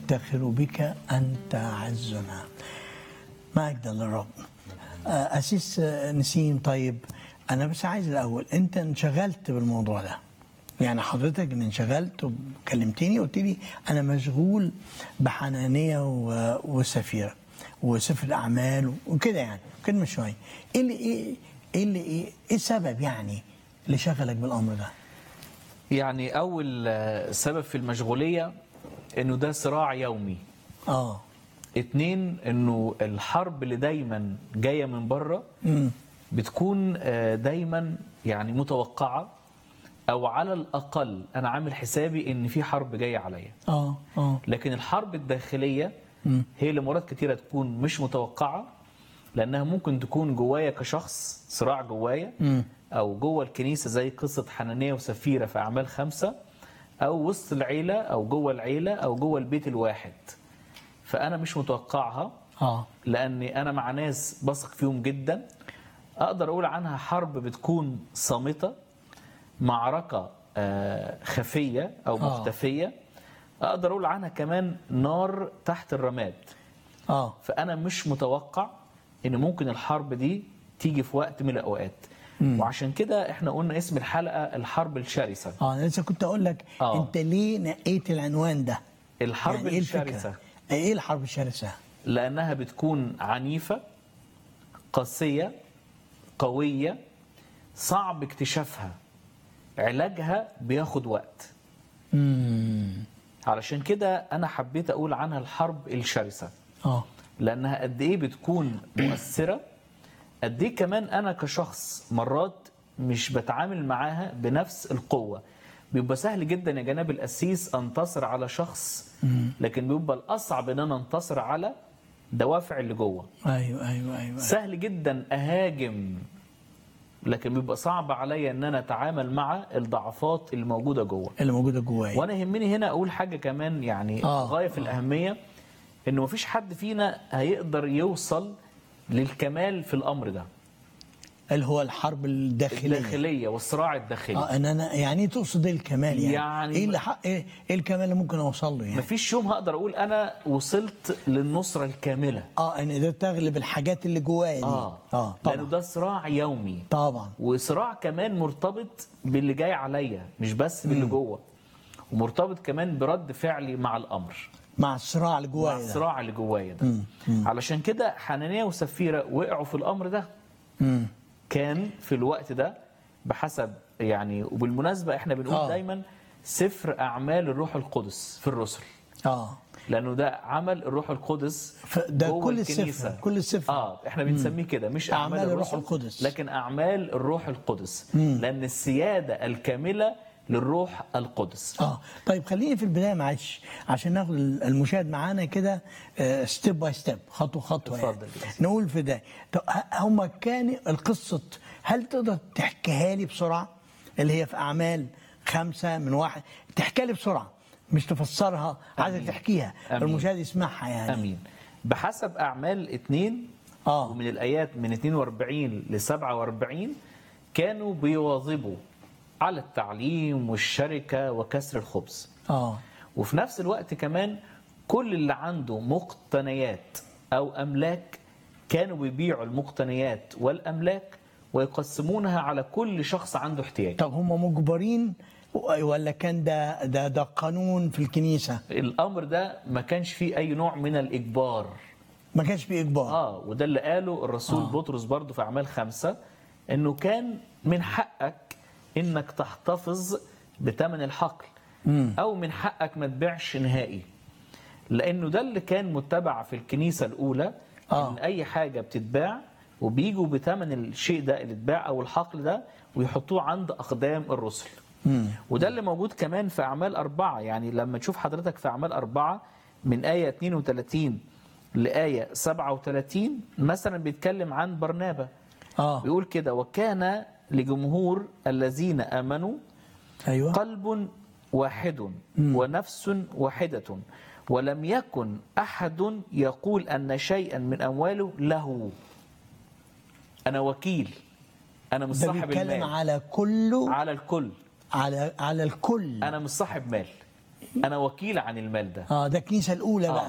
نفتخر بك أنت عزنا مجدا للرب آه، أسيس آه، نسيم طيب أنا بس عايز الأول أنت انشغلت بالموضوع ده يعني حضرتك ان انشغلت وكلمتني قلت لي انا مشغول بحنانيه و- وسفيره وسفر الاعمال وكده يعني كلمه شويه ايه اللي ايه ايه اللي ايه ايه السبب يعني اللي شغلك بالامر ده؟ يعني أول آه، سبب في المشغولية إنه ده صراع يومي اه اتنين إنه الحرب اللي دايما جاية من بره امم بتكون آه، دايما يعني متوقعة أو على الأقل أنا عامل حسابي إن في حرب جاية عليا اه اه لكن الحرب الداخلية هي اللي مرات كتيرة تكون مش متوقعة لأنها ممكن تكون جوايا كشخص صراع جوايا أو جوه الكنيسة زي قصة حنانية وسفيرة في أعمال خمسة أو وسط العيلة أو جوه العيلة أو جوه البيت الواحد فأنا مش متوقعها اه لأني أنا مع ناس بثق فيهم جدا أقدر أقول عنها حرب بتكون صامتة معركة آه، خفية أو آه. مختفية أقدر أقول عنها كمان نار تحت الرماد اه فأنا مش متوقع إن ممكن الحرب دي تيجي في وقت من الأوقات وعشان كده احنا قلنا اسم الحلقة الحرب الشرسة اه انا لسه كنت اقول لك آه. انت ليه نقيت العنوان ده؟ الحرب يعني ايه الفكره؟ الشرسة ايه الحرب الشرسه؟ لأنها بتكون عنيفة قاسية قوية صعب اكتشافها علاجها بياخد وقت امم علشان كده أنا حبيت أقول عنها الحرب الشرسة اه لأنها قد إيه بتكون مؤثرة قد إيه كمان أنا كشخص مرات مش بتعامل معاها بنفس القوة بيبقى سهل جدا يا جناب القسيس انتصر على شخص لكن بيبقى الأصعب إن أنا انتصر على دوافع اللي جوه ايوه ايوه ايوه سهل جدا اهاجم لكن بيبقى صعب عليا ان انا اتعامل مع الضعفات اللي موجوده جوه اللي موجوده جوايا وانا يهمني هنا اقول حاجه كمان يعني آه، غايه في الاهميه انه مفيش حد فينا هيقدر يوصل للكمال في الامر ده اللي هو الحرب الداخليه الداخليه والصراع الداخلي اه ان انا يعني إيه تقصد ايه الكمال يعني, يعني- ايه اللي حق ايه, إيه الكمال اللي ممكن اوصل له يعني مفيش يوم هقدر اقول انا وصلت للنصره الكامله اه ان ده تغلب الحاجات اللي جوايا دي اه اه لانه طبعا ده صراع يومي طبعا وصراع كمان مرتبط باللي جاي عليا مش بس باللي جوه ومرتبط كمان برد فعلي مع الامر مع الصراع اللي مع جوايا ده الصراع اللي جوايا ده علشان كده حنانية وسفيرة وقعوا في الامر ده مم. كان في الوقت ده بحسب يعني وبالمناسبة احنا بنقول آه. دايما سفر اعمال الروح القدس في الرسل اه لانه ده عمل الروح القدس ف- ده جوه كل الكنيسة. السفر كل السفر اه احنا بنسميه كده مش اعمال, أعمال الروح الرسل القدس. لكن اعمال الروح القدس لان السياده الكامله للروح القدس اه طيب خليني في البدايه معلش عشان ناخد المشاهد معانا كده ستيب باي ستيب خطوه خطوه يعني. اتفضل يا أستاذ. نقول في ده طب ه- هما كان القصه هل تقدر تحكيها لي بسرعه اللي هي في اعمال خمسه من واحد تحكيها لي بسرعه مش تفسرها عايزك أمين. تحكيها أمين. المشاهد يسمعها يعني امين بحسب اعمال اتنين آه. ومن الايات من 42 ل 47 كانوا بيواظبوا على التعليم والشركه وكسر الخبز اه وفي نفس الوقت كمان كل اللي عنده مقتنيات او املاك كانوا بيبيعوا المقتنيات والاملاك ويقسمونها على كل شخص عنده احتياج طب هم مجبرين ولا كان ده ده ده قانون في الكنيسه الامر ده ما كانش فيه اي نوع من الاجبار ما كانش فيه اجبار اه وده اللي قاله الرسول آه. آه. بطرس برضه في اعمال خمسة انه كان من حقك انك تحتفظ بثمن الحقل مم. او من حقك ما تبيعش نهائي لانه ده اللي كان متبع في الكنيسه الاولى آه. ان اي حاجه بتتباع وبيجوا بثمن الشيء ده اللي اتباع او الحقل ده ويحطوه عند اقدام الرسل مم. وده اللي موجود كمان في أعمال أربعة يعني لما تشوف حضرتك في أعمال أربعة من آية 32 لآية 37 مثلا بيتكلم عن برنابا اه بيقول كده وكان لجمهور الذين آمنوا ايوه قلب واحد ونفس واحدة ولم يكن أحد يقول أن شيئا من أمواله له أنا وكيل أنا مش ده صاحب بيتكلم المال على كله على الكل على على الكل أنا مش صاحب مال انا وكيل عن المال ده اه ده الكنيسه الاولى آه. بقى